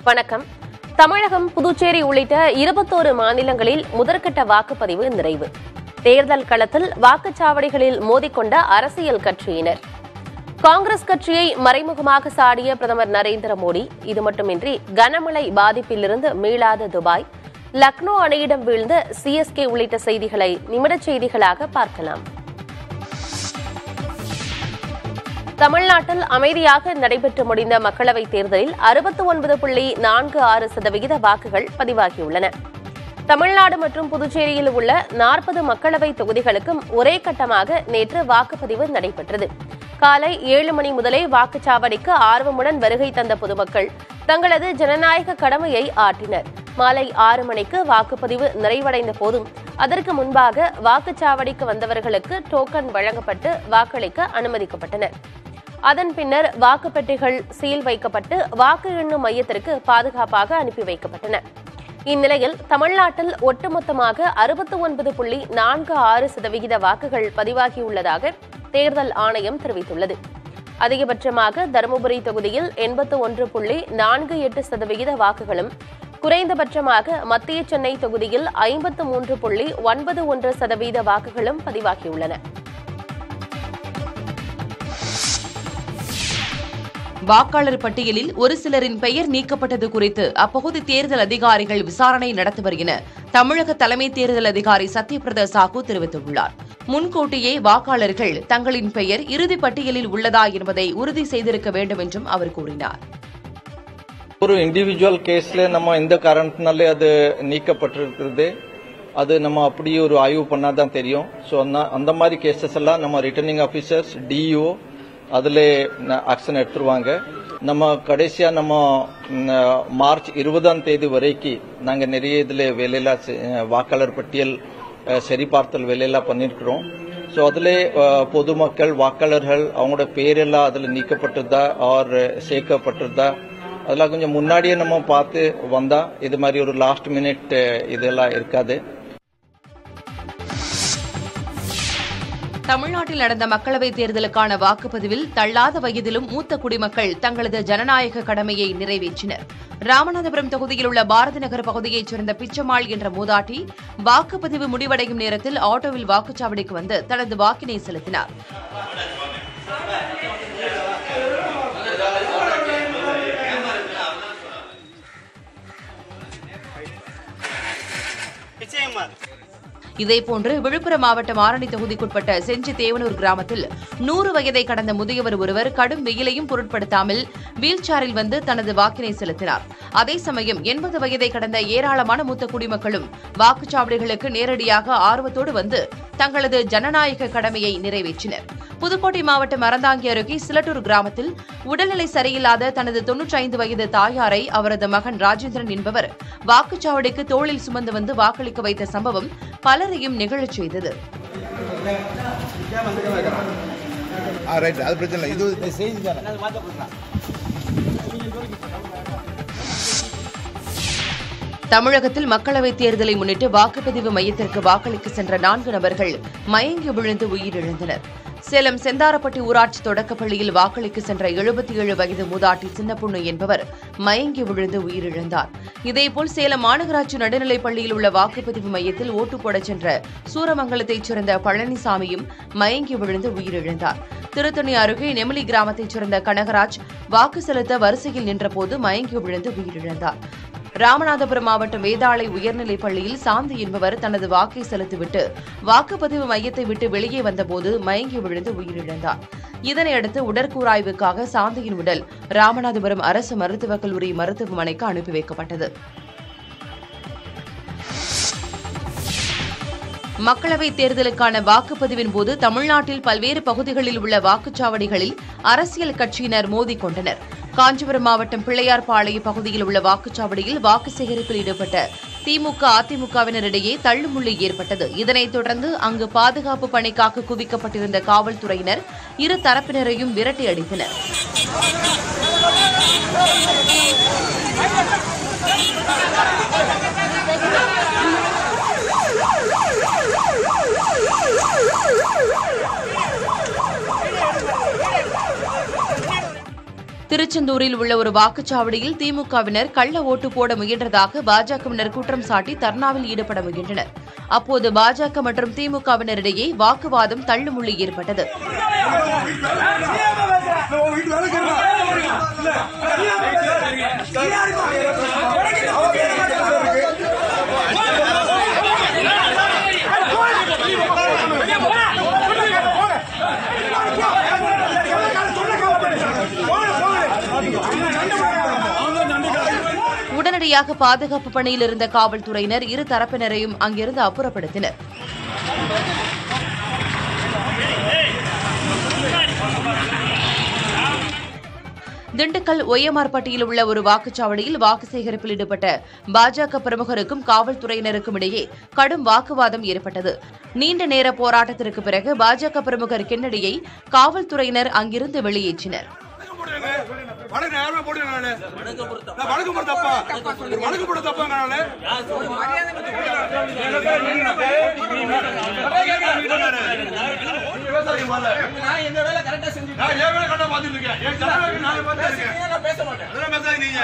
வணக்கம் தமிழகம் புதுச்சேரி உள்ளிட்ட இருபத்தோரு மாநிலங்களில் முதற்கட்ட வாக்குப்பதிவு நிறைவு தேர்தல் களத்தில் வாக்குச்சாவடிகளில் மோதிக்கொண்ட அரசியல் கட்சியினர் காங்கிரஸ் கட்சியை மறைமுகமாக சாடிய பிரதமர் நரேந்திர மோடி இது மட்டுமின்றி கனமழை பாதிப்பிலிருந்து மீளாத துபாய் லக்னோ அணையிடம் வீழ்ந்த சிஎஸ்கே உள்ளிட்ட செய்திகளை நிமிடச் செய்திகளாக பார்க்கலாம் தமிழ்நாட்டில் அமைதியாக நடைபெற்று முடிந்த மக்களவைத் தேர்தலில் அறுபத்தி ஒன்பது புள்ளி நான்கு ஆறு சதவிகித வாக்குகள் பதிவாகியுள்ளன தமிழ்நாடு மற்றும் புதுச்சேரியில் உள்ள நாற்பது மக்களவைத் தொகுதிகளுக்கும் ஒரே கட்டமாக நேற்று வாக்குப்பதிவு நடைபெற்றது காலை ஏழு மணி முதலே வாக்குச்சாவடிக்கு ஆர்வமுடன் வருகை தந்த பொதுமக்கள் தங்களது ஜனநாயக கடமையை ஆற்றினர் மாலை ஆறு மணிக்கு வாக்குப்பதிவு நிறைவடைந்த போதும் அதற்கு முன்பாக வாக்குச்சாவடிக்கு வந்தவர்களுக்கு டோக்கன் வழங்கப்பட்டு வாக்களிக்க அனுமதிக்கப்பட்டனர் அதன் பின்னர் வாக்குப்பெட்டிகள் சீல் வைக்கப்பட்டு வாக்கு எண்ணும் மையத்திற்கு பாதுகாப்பாக அனுப்பி வைக்கப்பட்டன இந்நிலையில் தமிழ்நாட்டில் ஒட்டுமொத்தமாக அறுபத்தி ஒன்பது புள்ளி நான்கு ஆறு சதவிகித வாக்குகள் பதிவாகியுள்ளதாக தேர்தல் ஆணையம் தெரிவித்துள்ளது அதிகபட்சமாக தருமபுரி தொகுதியில் எண்பத்து ஒன்று புள்ளி நான்கு எட்டு சதவிகித வாக்குகளும் குறைந்தபட்சமாக மத்திய சென்னை தொகுதியில் ஐம்பத்து மூன்று புள்ளி ஒன்பது ஒன்று சதவீத வாக்குகளும் பதிவாகியுள்ளன வாக்காளர் பட்டியலில் ஒரு சிலரின் பெயர் நீக்கப்பட்டது குறித்து அப்பகுதி தேர்தல் அதிகாரிகள் விசாரணை நடத்துவர் என தமிழக தலைமை தேர்தல் அதிகாரி சத்யபிரதா சாஹூ தெரிவித்துள்ளார் முன்கூட்டியே வாக்காளர்கள் தங்களின் பெயர் இறுதிப் பட்டியலில் உள்ளதா என்பதை உறுதி செய்திருக்க வேண்டும் என்றும் அவர் கூறினார் ஒரு இண்டிவிஜுவல் கேஸ்ல நம்ம எந்த காரணத்தினாலே அது நீக்கப்பட்டிருக்கிறது அது நம்ம அப்படியே ஒரு ஆய்வு பண்ணாதான் தெரியும் ஸோ அந்த மாதிரி கேசஸ் எல்லாம் நம்ம ரிட்டர்னிங் ஆஃபீஸர்ஸ் டிஇஓ அதில் ஆக்ஷன் எடுத்துருவாங்க நம்ம கடைசியா நம்ம ம், மார்ச் இருபதாம் தேதி வரைக்கும் நாங்க நிறைய இதுல வேலையெல்லாம் செ- வாக்காளர் பட்டியல் அஹ், சரிபார்த்தல் வேலையெல்லாம் பண்ணிருக்கிறோம் ஸோ அதில் பொதுமக்கள் வாக்காளர்கள் அவங்களோட பேரெல்லாம் அதில் நீக்கப்பட்டதா ஆர் சேர்க்கப்பட்டிருந்தா அதெல்லாம் கொஞ்சம் முன்னாடியே நம்ம பார்த்து வந்தா இது மாதிரி ஒரு லாஸ்ட் மினிட் இதெல்லாம் இருக்காது தமிழ்நாட்டில் நடந்த மக்களவைத் தேர்தலுக்கான வாக்குப்பதிவில் தள்ளாத வயதிலும் மூத்த குடிமக்கள் தங்களது ஜனநாயக கடமையை நிறைவேற்றினர் ராமநாதபுரம் தொகுதியில் உள்ள பாரதி நகர் பகுதியைச் சேர்ந்த பிச்சம்மாள் என்ற மூதாட்டி வாக்குப்பதிவு முடிவடையும் நேரத்தில் ஆட்டோவில் வாக்குச்சாவடிக்கு வந்து தனது வாக்கினை செலுத்தினார் இதேபோன்று விழுப்புரம் மாவட்டம் ஆரணி தொகுதிக்குட்பட்ட செஞ்சி தேவனூர் கிராமத்தில் நூறு வயதை கடந்த முதியவர் ஒருவர் கடும் வெயிலையும் பொருட்படுத்தாமல் வீல் சேரில் வந்து தனது வாக்கினை செலுத்தினார் அதே சமயம் எண்பது வயதை கடந்த ஏராளமான மூத்த குடிமக்களும் வாக்குச்சாவடிகளுக்கு நேரடியாக ஆர்வத்தோடு வந்து தங்களது ஜனநாயக கடமையை நிறைவேற்றினர் புதுக்கோட்டை மாவட்டம் அறந்தாங்கி அருகே சிலட்டூர் கிராமத்தில் உடல்நிலை சரியில்லாத தனது தொன்னூற்றி ஐந்து வயது தாயாரை அவரது மகன் ராஜேந்திரன் என்பவர் வாக்குச்சாவடிக்கு தோளில் சுமந்து வந்து வாக்களிக்க வைத்த சம்பவம் பலரையும் நிகழச் செய்தது ஆ ரைட் அது பிரச்சனை இல்லை இது இந்த செய்தி தானே தமிழகத்தில் மக்களவைத் தேர்தலை முன்னிட்டு வாக்குப்பதிவு மையத்திற்கு வாக்களிக்க சென்ற நான்கு நபர்கள் மயங்கி விழுந்து உயிரிழந்தனர் சேலம் செந்தாரப்பட்டி ஊராட்சி தொடக்கப்பள்ளியில் வாக்களிக்க சென்ற எழுபத்தி ஏழு வயது மூதாட்டி சின்னப்புண்ணு என்பவர் மயங்கி விழுந்து உயிரிழந்தார் இதேபோல் சேலம் மாநகராட்சி நடுநிலைப் பள்ளியில் உள்ள வாக்குப்பதிவு மையத்தில் ஓட்டு போடச் சென்ற சூரமங்கலத்தைச் சேர்ந்த பழனிசாமியும் மயங்கி விழுந்து உயிரிழந்தார் திருத்தணி அருகே நெமிலி கிராமத்தைச் சேர்ந்த கனகராஜ் வாக்கு செலுத்த வரிசையில் நின்றபோது மயங்கி விழுந்து உயிரிழந்தார் ராமநாதபுரம் மாவட்டம் வேதாளை உயர்நிலைப் பள்ளியில் சாந்தி என்பவர் தனது வாக்கை செலுத்திவிட்டு வாக்குப்பதிவு மையத்தை விட்டு வெளியே வந்தபோது மயங்கி விழுந்து உயிரிழந்தார் இதனையடுத்து உடற்கூராய்வுக்காக சாந்தியின் உடல் ராமநாதபுரம் அரசு மருத்துவக் கல்லூரி மருத்துவமனைக்கு அனுப்பி வைக்கப்பட்டது மக்களவைத் தேர்தலுக்கான வாக்குப்பதிவின் போது தமிழ்நாட்டில் பல்வேறு பகுதிகளில் உள்ள வாக்குச்சாவடிகளில் அரசியல் கட்சியினர் மோதிக் கொண்டனர் காஞ்சிபுரம் மாவட்டம் பிள்ளையார்பாளைய பகுதியில் உள்ள வாக்குச்சாவடியில் வாக்கு சேகரிப்பில் ஈடுபட்ட திமுக அதிமுகவினரிடையே தள்ளுமுள்ளு ஏற்பட்டது இதனைத் தொடர்ந்து அங்கு பாதுகாப்பு பணிக்காக குவிக்கப்பட்டிருந்த காவல்துறையினர் இரு தரப்பினரையும் விரட்டி அடித்தனர் திருச்செந்தூரில் உள்ள ஒரு வாக்குச்சாவடியில் திமுகவினர் கள்ள ஓட்டு போட முயன்றதாக பாஜகவினர் குற்றம் சாட்டி தர்ணாவில் ஈடுபட முயன்றனர் அப்போது பாஜக மற்றும் திமுகவினரிடையே வாக்குவாதம் தள்ளுமுள்ளி ஏற்பட்டது உடனடியாக பாதுகாப்பு பணியில் இருந்த காவல்துறையினர் இரு தரப்பினரையும் அங்கிருந்து அப்புறப்படுத்தினர் திண்டுக்கல் ஒய்யமார்பட்டியில் உள்ள ஒரு வாக்குச்சாவடியில் வாக்கு சேகரிப்பில் ஈடுபட்ட பாஜக பிரமுகருக்கும் காவல்துறையினருக்கும் இடையே கடும் வாக்குவாதம் ஏற்பட்டது நீண்ட நேர போராட்டத்திற்கு பிறகு பாஜக பிரமுகர் கென்னடியை காவல்துறையினர் அங்கிருந்து வெளியேற்றினர் வடக்கு நேரமா போடுங்க நானு நான் வடக்கு போட தப்பா ஒரு வடக்கு போட தப்பா நானு நான் என் வேலை கரெக்டா பாத்துட்டு இருக்கேன் என் தலைவருக்கு நான் பார்த்துட்டு இருக்கேன் பேச மாட்டேன் அதெல்லாம் பேசாதீங்க நீங்க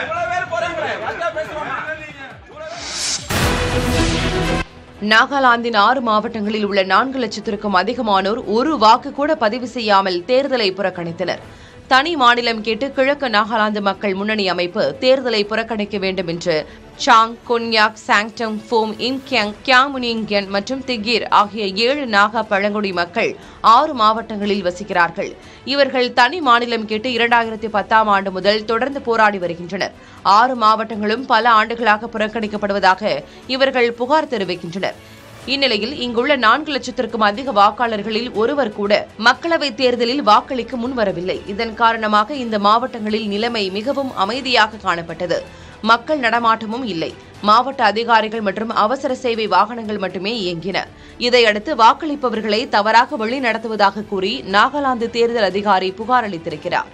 நாகாலாந்தின் ஆறு மாவட்டங்களில் உள்ள நான்கு லட்சத்திற்கும் அதிகமானோர் ஒரு வாக்கு கூட பதிவு செய்யாமல் தேர்தலை புறக்கணித்தனர் தனி மாநிலம் கேட்டு கிழக்கு நாகாலாந்து மக்கள் முன்னணி அமைப்பு தேர்தலை புறக்கணிக்க வேண்டும் என்று சாங் கொன்யாக் சாங்டங் ஃபோம் இன்கியாங் கியாமுனிங்கியன் மற்றும் திகிர் ஆகிய ஏழு நாகா பழங்குடி மக்கள் ஆறு மாவட்டங்களில் வசிக்கிறார்கள் இவர்கள் தனி மாநிலம் கேட்டு இரண்டாயிரத்தி பத்தாம் ஆண்டு முதல் தொடர்ந்து போராடி வருகின்றனர் ஆறு மாவட்டங்களும் பல ஆண்டுகளாக புறக்கணிக்கப்படுவதாக இவர்கள் புகார் தெரிவிக்கின்றனர் இந்நிலையில் இங்குள்ள நான்கு லட்சத்திற்கும் அதிக வாக்காளர்களில் ஒருவர் கூட மக்களவைத் தேர்தலில் வாக்களிக்க முன்வரவில்லை இதன் காரணமாக இந்த மாவட்டங்களில் நிலைமை மிகவும் அமைதியாக காணப்பட்டது மக்கள் நடமாட்டமும் இல்லை மாவட்ட அதிகாரிகள் மற்றும் அவசர சேவை வாகனங்கள் மட்டுமே இயங்கின இதையடுத்து வாக்களிப்பவர்களை தவறாக வழிநடத்துவதாக கூறி நாகாலாந்து தேர்தல் அதிகாரி புகார் அளித்திருக்கிறார்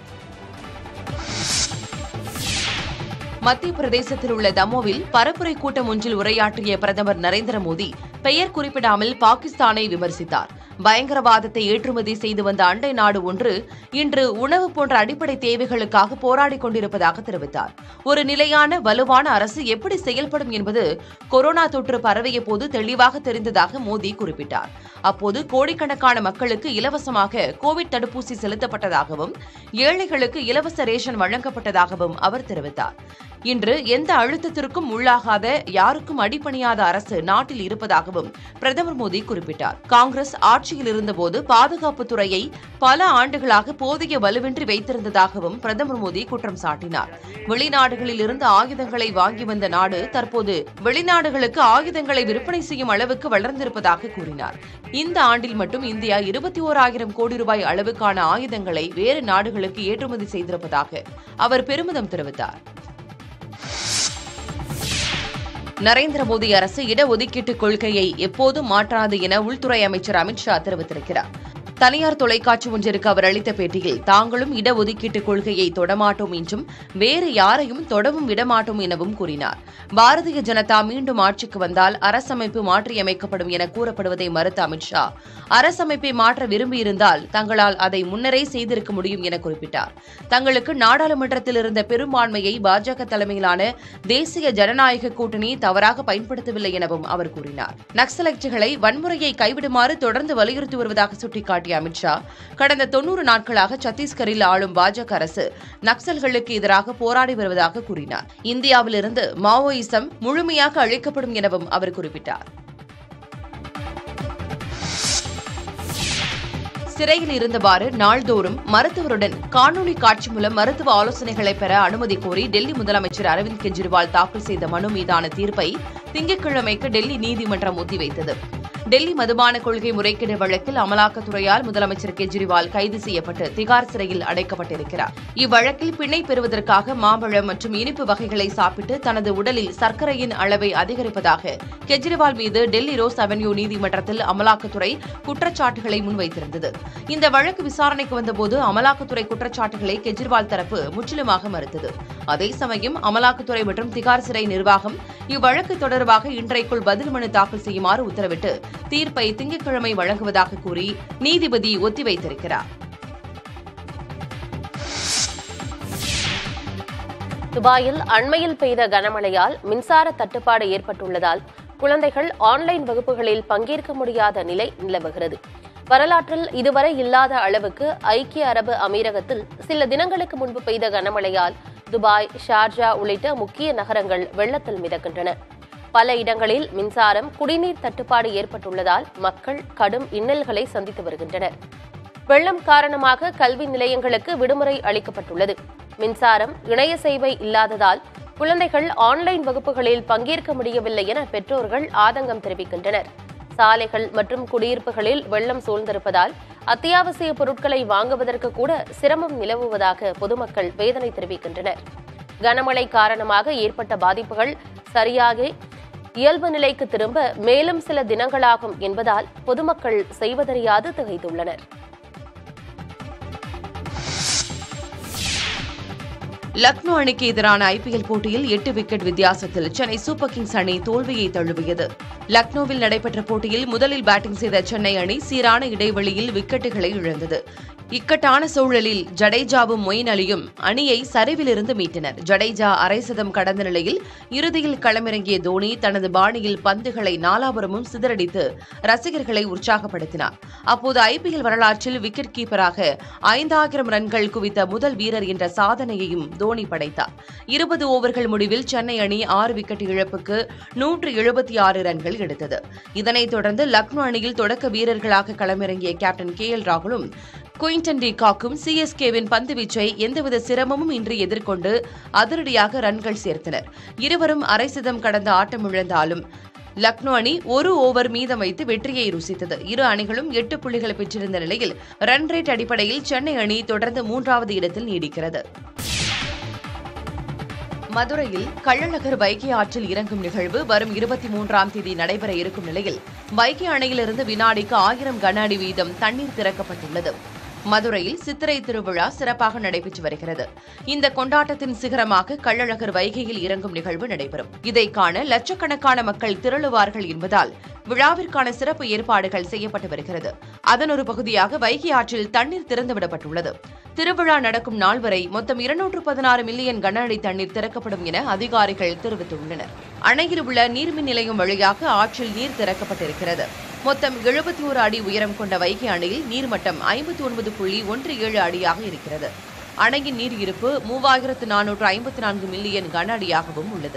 மத்திய பிரதேசத்தில் உள்ள தமோவில் பரப்புரை கூட்டம் ஒன்றில் உரையாற்றிய பிரதமர் நரேந்திர மோடி பெயர் குறிப்பிடாமல் பாகிஸ்தானை விமர்சித்தார் பயங்கரவாதத்தை ஏற்றுமதி செய்து வந்த அண்டை நாடு ஒன்று இன்று உணவு போன்ற அடிப்படை தேவைகளுக்காக போராடிக் கொண்டிருப்பதாக தெரிவித்தார் ஒரு நிலையான வலுவான அரசு எப்படி செயல்படும் என்பது கொரோனா தொற்று பரவிய போது தெளிவாக தெரிந்ததாக மோடி குறிப்பிட்டார் அப்போது கோடிக்கணக்கான மக்களுக்கு இலவசமாக கோவிட் தடுப்பூசி செலுத்தப்பட்டதாகவும் ஏழைகளுக்கு இலவச ரேஷன் வழங்கப்பட்டதாகவும் அவர் தெரிவித்தார் இன்று எந்த அழுத்தத்திற்கும் உள்ளாகாத யாருக்கும் அடிபணியாத அரசு நாட்டில் இருப்பதாகவும் பிரதமர் மோடி குறிப்பிட்டார் காங்கிரஸ் ஆட்சியில் இருந்தபோது பாதுகாப்புத் துறையை பல ஆண்டுகளாக போதிய வலுவின்றி வைத்திருந்ததாகவும் பிரதமர் மோடி குற்றம் சாட்டினார் வெளிநாடுகளில் இருந்து ஆயுதங்களை வாங்கி வந்த நாடு தற்போது வெளிநாடுகளுக்கு ஆயுதங்களை விற்பனை செய்யும் அளவுக்கு வளர்ந்திருப்பதாக கூறினார் இந்த ஆண்டில் மட்டும் இந்தியா இருபத்தி ஓராயிரம் கோடி ரூபாய் அளவுக்கான ஆயுதங்களை வேறு நாடுகளுக்கு ஏற்றுமதி செய்திருப்பதாக அவர் பெருமிதம் தெரிவித்தார் நரேந்திர மோடி அரசு இடஒதுக்கீட்டு கொள்கையை எப்போதும் மாற்றாது என உள்துறை அமைச்சர் அமித்ஷா தெரிவித்திருக்கிறார் தனியார் தொலைக்காட்சி ஒன்றிற்கு அவர் அளித்த பேட்டியில் தாங்களும் இடஒதுக்கீட்டு கொள்கையை தொடமாட்டோம் என்றும் வேறு யாரையும் தொடவும் விடமாட்டோம் எனவும் கூறினார் பாரதிய ஜனதா மீண்டும் ஆட்சிக்கு வந்தால் அரசமைப்பு மாற்றியமைக்கப்படும் என கூறப்படுவதை மறுத்த அமித்ஷா அரசமைப்பை மாற்ற விரும்பியிருந்தால் தங்களால் அதை முன்னரே செய்திருக்க முடியும் என குறிப்பிட்டார் தங்களுக்கு நாடாளுமன்றத்தில் இருந்த பெரும்பான்மையை பாஜக தலைமையிலான தேசிய ஜனநாயக கூட்டணி தவறாக பயன்படுத்தவில்லை எனவும் அவர் கூறினார் நக்சலைட்டுகளை வன்முறையை கைவிடுமாறு தொடர்ந்து வலியுறுத்தி வருவதாக சுட்டிக்காட்டிய அமித்ஷா கடந்த தொன்னூறு நாட்களாக சத்தீஸ்கரில் ஆளும் பாஜக அரசு நக்சல்களுக்கு எதிராக போராடி வருவதாக கூறினார் இந்தியாவிலிருந்து மாவோயிசம் முழுமையாக அழிக்கப்படும் எனவும் அவர் குறிப்பிட்டார் சிறையில் இருந்தவாறு நாள்தோறும் மருத்துவருடன் காணொலி காட்சி மூலம் மருத்துவ ஆலோசனைகளை பெற அனுமதி கோரி டெல்லி முதலமைச்சர் அரவிந்த் கெஜ்ரிவால் தாக்கல் செய்த மனு மீதான தீர்ப்பை திங்கட்கிழமைக்கு டெல்லி நீதிமன்றம் ஒத்திவைத்தது டெல்லி மதுபான கொள்கை முறைகேடு வழக்கில் அமலாக்கத்துறையால் முதலமைச்சர் கெஜ்ரிவால் கைது செய்யப்பட்டு திகார் சிறையில் அடைக்கப்பட்டிருக்கிறார் இவ்வழக்கில் பிணை பெறுவதற்காக மாம்பழம் மற்றும் இனிப்பு வகைகளை சாப்பிட்டு தனது உடலில் சர்க்கரையின் அளவை அதிகரிப்பதாக கெஜ்ரிவால் மீது டெல்லி ரோஸ் அவென்யூ நீதிமன்றத்தில் அமலாக்கத்துறை குற்றச்சாட்டுகளை முன்வைத்திருந்தது இந்த வழக்கு விசாரணைக்கு வந்தபோது அமலாக்கத்துறை குற்றச்சாட்டுகளை கெஜ்ரிவால் தரப்பு முற்றிலுமாக மறுத்தது அதே சமயம் அமலாக்கத்துறை மற்றும் திகார் சிறை நிர்வாகம் இவ்வழக்கு தொடர்பாக இன்றைக்குள் பதில் மனு தாக்கல் செய்யுமாறு உத்தரவிட்டு தீர்ப்பை திங்கட்கிழமை வழங்குவதாக கூறி நீதிபதி ஒத்திவைத்திருக்கிறார் துபாயில் அண்மையில் பெய்த கனமழையால் மின்சார தட்டுப்பாடு ஏற்பட்டுள்ளதால் குழந்தைகள் ஆன்லைன் வகுப்புகளில் பங்கேற்க முடியாத நிலை நிலவுகிறது வரலாற்றில் இதுவரை இல்லாத அளவுக்கு ஐக்கிய அரபு அமீரகத்தில் சில தினங்களுக்கு முன்பு பெய்த கனமழையால் துபாய் ஷார்ஜா உள்ளிட்ட முக்கிய நகரங்கள் வெள்ளத்தில் மிதக்கின்றன பல இடங்களில் மின்சாரம் குடிநீர் தட்டுப்பாடு ஏற்பட்டுள்ளதால் மக்கள் கடும் இன்னல்களை சந்தித்து வருகின்றனர் வெள்ளம் காரணமாக கல்வி நிலையங்களுக்கு விடுமுறை அளிக்கப்பட்டுள்ளது மின்சாரம் இணைய சேவை இல்லாததால் குழந்தைகள் ஆன்லைன் வகுப்புகளில் பங்கேற்க முடியவில்லை என பெற்றோர்கள் ஆதங்கம் தெரிவிக்கின்றனர் சாலைகள் மற்றும் குடியிருப்புகளில் வெள்ளம் சூழ்ந்திருப்பதால் அத்தியாவசிய பொருட்களை வாங்குவதற்கு கூட சிரமம் நிலவுவதாக பொதுமக்கள் வேதனை தெரிவிக்கின்றனர் கனமழை காரணமாக ஏற்பட்ட பாதிப்புகள் சரியாக இயல்பு நிலைக்கு திரும்ப மேலும் சில தினங்களாகும் என்பதால் பொதுமக்கள் செய்வதறியாது திகைத்துள்ளனர் லக்னோ அணிக்கு எதிரான ஐபிஎல் போட்டியில் எட்டு விக்கெட் வித்தியாசத்தில் சென்னை சூப்பர் கிங்ஸ் அணி தோல்வியை தழுவியது லக்னோவில் நடைபெற்ற போட்டியில் முதலில் பேட்டிங் செய்த சென்னை அணி சீரான இடைவெளியில் விக்கெட்டுகளை இழந்தது இக்கட்டான சூழலில் ஜடேஜாவும் மொயின் அலியும் அணியை சரிவிலிருந்து மீட்டனர் ஜடேஜா அரை சதம் கடந்த நிலையில் இறுதியில் களமிறங்கிய தோனி தனது பாணியில் பந்துகளை நாலாபுரமும் சிதறடித்து ரசிகர்களை உற்சாகப்படுத்தினார் அப்போது ஐபிஎல் வரலாற்றில் விக்கெட் கீப்பராக ஐந்தாயிரம் ரன்கள் குவித்த முதல் வீரர் என்ற சாதனையையும் தோனி படைத்தார் இருபது ஓவர்கள் முடிவில் சென்னை அணி ஆறு விக்கெட் இழப்புக்கு நூற்று எழுபத்தி ஆறு ரன்கள் எடுத்தது இதனைத் தொடர்ந்து லக்னோ அணியில் தொடக்க வீரர்களாக களமிறங்கிய கேப்டன் கே எல் ராகுலும் குயின்டன் டி காக்கும் சிஎஸ்கேவின் பந்துவீச்சை எந்தவித சிரமமும் இன்றி எதிர்கொண்டு அதிரடியாக ரன்கள் சேர்த்தனர் இருவரும் அரை சதம் கடந்த ஆட்டம் இழந்தாலும் லக்னோ அணி ஒரு ஓவர் மீதம் வைத்து வெற்றியை ருசித்தது இரு அணிகளும் எட்டு புள்ளிகளை பெற்றிருந்த நிலையில் ரன் ரேட் அடிப்படையில் சென்னை அணி தொடர்ந்து மூன்றாவது இடத்தில் நீடிக்கிறது மதுரையில் கள்ளழகர் வைகை ஆற்றில் இறங்கும் நிகழ்வு வரும் இருபத்தி மூன்றாம் தேதி நடைபெற இருக்கும் நிலையில் வைகை அணையிலிருந்து வினாடிக்கு ஆயிரம் கன அடி வீதம் தண்ணீர் திறக்கப்பட்டுள்ளது மதுரையில் சித்திரை திருவிழா சிறப்பாக நடைபெற்று வருகிறது இந்த கொண்டாட்டத்தின் சிகரமாக கள்ளழகர் வைகையில் இறங்கும் நிகழ்வு நடைபெறும் இதை காண லட்சக்கணக்கான மக்கள் திரளுவார்கள் என்பதால் விழாவிற்கான சிறப்பு ஏற்பாடுகள் செய்யப்பட்டு வருகிறது அதன் ஒரு பகுதியாக வைகை ஆற்றில் தண்ணீர் திறந்துவிடப்பட்டுள்ளது திருவிழா நடக்கும் நாள் வரை மொத்தம் இருநூற்று பதினாறு மில்லியன் கன அடி தண்ணீர் திறக்கப்படும் என அதிகாரிகள் தெரிவித்துள்ளனர் அணையில் உள்ள நீர்மின் நிலையம் வழியாக ஆற்றில் நீர் திறக்கப்பட்டிருக்கிறது மொத்தம் எழுபத்தி ஒரு அடி உயரம் கொண்ட வைகை அணையில் நீர்மட்டம் ஐம்பத்தி ஒன்பது புள்ளி ஒன்று ஏழு அடியாக இருக்கிறது அணையின் நீர் இருப்பு மூவாயிரத்து நானூற்று ஐம்பத்தி நான்கு மில்லியன் கன அடியாகவும் உள்ளது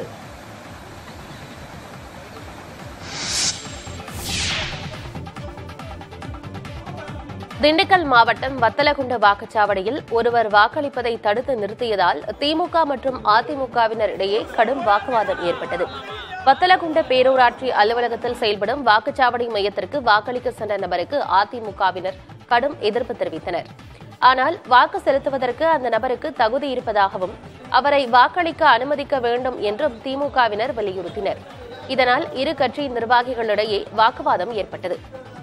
திண்டுக்கல் மாவட்டம் வத்தலகுண்ட வாக்குச்சாவடியில் ஒருவர் வாக்களிப்பதை தடுத்து நிறுத்தியதால் திமுக மற்றும் அதிமுகவினர் இடையே கடும் வாக்குவாதம் ஏற்பட்டது வத்தலகுண்ட பேரூராட்சி அலுவலகத்தில் செயல்படும் வாக்குச்சாவடி மையத்திற்கு வாக்களிக்க சென்ற நபருக்கு அதிமுகவினர் கடும் எதிர்ப்பு தெரிவித்தனர் ஆனால் வாக்கு செலுத்துவதற்கு அந்த நபருக்கு தகுதி இருப்பதாகவும் அவரை வாக்களிக்க அனுமதிக்க வேண்டும் என்றும் திமுகவினர் வலியுறுத்தினர் இதனால் இரு கட்சி நிர்வாகிகளிடையே வாக்குவாதம் ஏற்பட்டது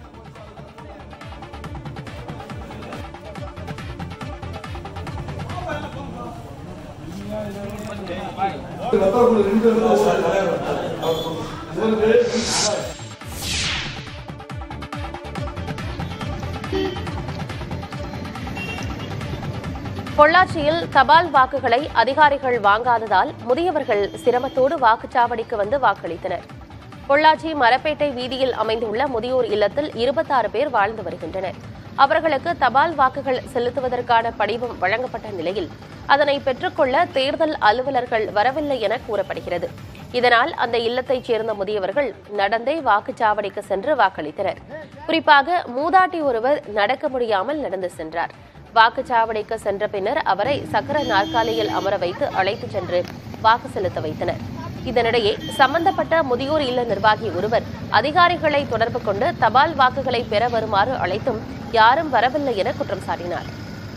பொள்ளாச்சியில் தபால் வாக்குகளை அதிகாரிகள் வாங்காததால் முதியவர்கள் சிரமத்தோடு வாக்குச்சாவடிக்கு வந்து வாக்களித்தனர் பொள்ளாச்சி மரப்பேட்டை வீதியில் அமைந்துள்ள முதியோர் இல்லத்தில் இருபத்தாறு பேர் வாழ்ந்து வருகின்றனர் அவர்களுக்கு தபால் வாக்குகள் செலுத்துவதற்கான படிவம் வழங்கப்பட்ட நிலையில் அதனை பெற்றுக்கொள்ள தேர்தல் அலுவலர்கள் வரவில்லை என கூறப்படுகிறது இதனால் அந்த இல்லத்தைச் சேர்ந்த முதியவர்கள் நடந்தே வாக்குச்சாவடிக்கு சென்று வாக்களித்தனர் குறிப்பாக மூதாட்டி ஒருவர் நடக்க முடியாமல் நடந்து சென்றார் வாக்குச்சாவடிக்கு சென்ற பின்னர் அவரை சக்கர நாற்காலியில் அமர வைத்து அழைத்துச் சென்று வாக்கு செலுத்த வைத்தனர் இதனிடையே சம்பந்தப்பட்ட முதியோர் இல்ல நிர்வாகி ஒருவர் அதிகாரிகளை தொடர்பு கொண்டு தபால் வாக்குகளை பெற வருமாறு அழைத்தும் யாரும் வரவில்லை என குற்றம் சாட்டினார்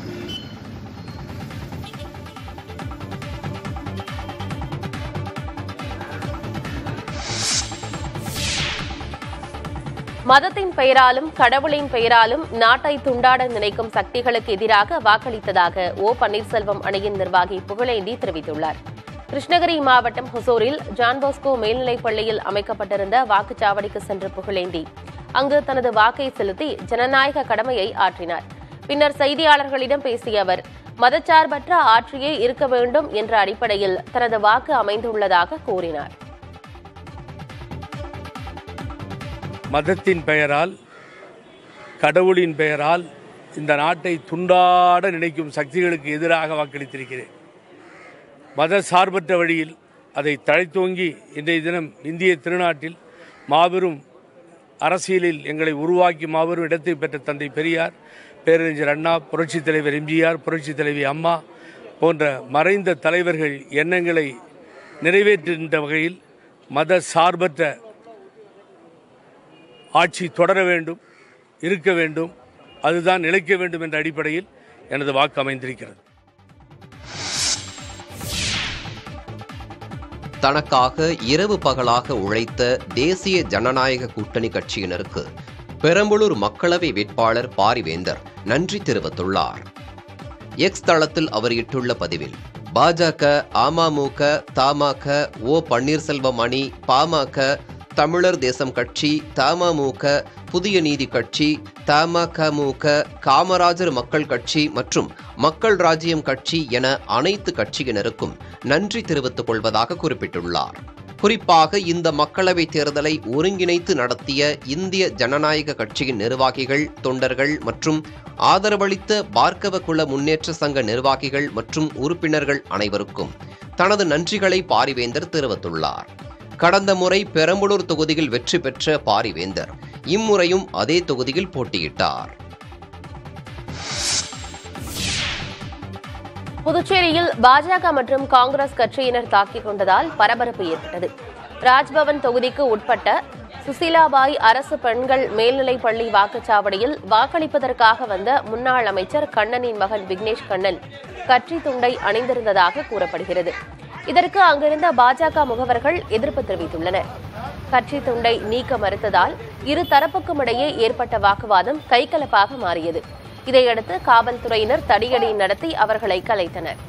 மதத்தின் பெயராலும் கடவுளின் பெயராலும் நாட்டை துண்டாட நினைக்கும் சக்திகளுக்கு எதிராக வாக்களித்ததாக ஓ பன்னீர்செல்வம் அணியின் நிர்வாகி புகழேந்தி தெரிவித்துள்ளார் கிருஷ்ணகிரி மாவட்டம் ஹொசூரில் ஜான்போஸ்கோ மேல்நிலைப் பள்ளியில் அமைக்கப்பட்டிருந்த வாக்குச்சாவடிக்கு சென்ற புகழேந்தி அங்கு தனது வாக்கை செலுத்தி ஜனநாயக கடமையை ஆற்றினார் பின்னர் செய்தியாளர்களிடம் பேசிய அவர் மதச்சார்பற்ற ஆட்சியே இருக்க வேண்டும் என்ற அடிப்படையில் தனது வாக்கு அமைந்துள்ளதாக கூறினார் மதத்தின் பெயரால் கடவுளின் பெயரால் இந்த நாட்டை துண்டாட நினைக்கும் சக்திகளுக்கு எதிராக வாக்களித்திருக்கிறேன் மத சார்பற்ற வழியில் அதை தழைத்தோங்கி இன்றைய தினம் இந்திய திருநாட்டில் மாபெரும் அரசியலில் எங்களை உருவாக்கி மாபெரும் இடத்தை பெற்ற தந்தை பெரியார் பேரறிஞர் அண்ணா புரட்சித் தலைவர் எம்ஜிஆர் புரட்சித் தலைவி அம்மா போன்ற மறைந்த தலைவர்கள் எண்ணங்களை நிறைவேற்றுகின்ற வகையில் மத சார்பற்ற ஆட்சி தொடர வேண்டும் இருக்க வேண்டும் அதுதான் நிலைக்க வேண்டும் என்ற அடிப்படையில் எனது வாக்கு அமைந்திருக்கிறது தனக்காக இரவு பகலாக உழைத்த தேசிய ஜனநாயக கூட்டணி கட்சியினருக்கு பெரம்பலூர் மக்களவை வேட்பாளர் பாரிவேந்தர் நன்றி தெரிவித்துள்ளார் எக்ஸ் தளத்தில் அவர் இட்டுள்ள பதிவில் பாஜக அமமுக தமாக ஓ பன்னீர்செல்வம் அணி பாமக தமிழர் தேசம் கட்சி தமமுக புதிய நீதி கட்சி தமகமுக காமராஜர் மக்கள் கட்சி மற்றும் மக்கள் ராஜ்யம் கட்சி என அனைத்து கட்சியினருக்கும் நன்றி தெரிவித்துக் கொள்வதாக குறிப்பிட்டுள்ளார் குறிப்பாக இந்த மக்களவைத் தேர்தலை ஒருங்கிணைத்து நடத்திய இந்திய ஜனநாயக கட்சியின் நிர்வாகிகள் தொண்டர்கள் மற்றும் ஆதரவளித்த பார்க்கவ குல முன்னேற்ற சங்க நிர்வாகிகள் மற்றும் உறுப்பினர்கள் அனைவருக்கும் தனது நன்றிகளை பாரிவேந்தர் தெரிவித்துள்ளார் கடந்த முறை பெரம்பலூர் தொகுதியில் வெற்றி பெற்ற பாரிவேந்தர் இம்முறையும் அதே தொகுதியில் போட்டியிட்டார் புதுச்சேரியில் பாஜக மற்றும் காங்கிரஸ் கட்சியினர் தாக்கிக் கொண்டதால் பரபரப்பு ஏற்பட்டது ராஜ்பவன் தொகுதிக்கு உட்பட்ட சுசீலாபாய் அரசு பெண்கள் மேல்நிலைப் பள்ளி வாக்குச்சாவடியில் வாக்களிப்பதற்காக வந்த முன்னாள் அமைச்சர் கண்ணனின் மகன் விக்னேஷ் கண்ணன் கட்சி துண்டை அணிந்திருந்ததாக கூறப்படுகிறது இதற்கு அங்கிருந்த பாஜக முகவர்கள் எதிர்ப்பு தெரிவித்துள்ளனர் கட்சி துண்டை நீக்க மறுத்ததால் இரு தரப்புக்கும் இடையே ஏற்பட்ட வாக்குவாதம் கைகலப்பாக மாறியது இதையடுத்து காவல்துறையினர் தடியடி நடத்தி அவர்களை கலைத்தனர்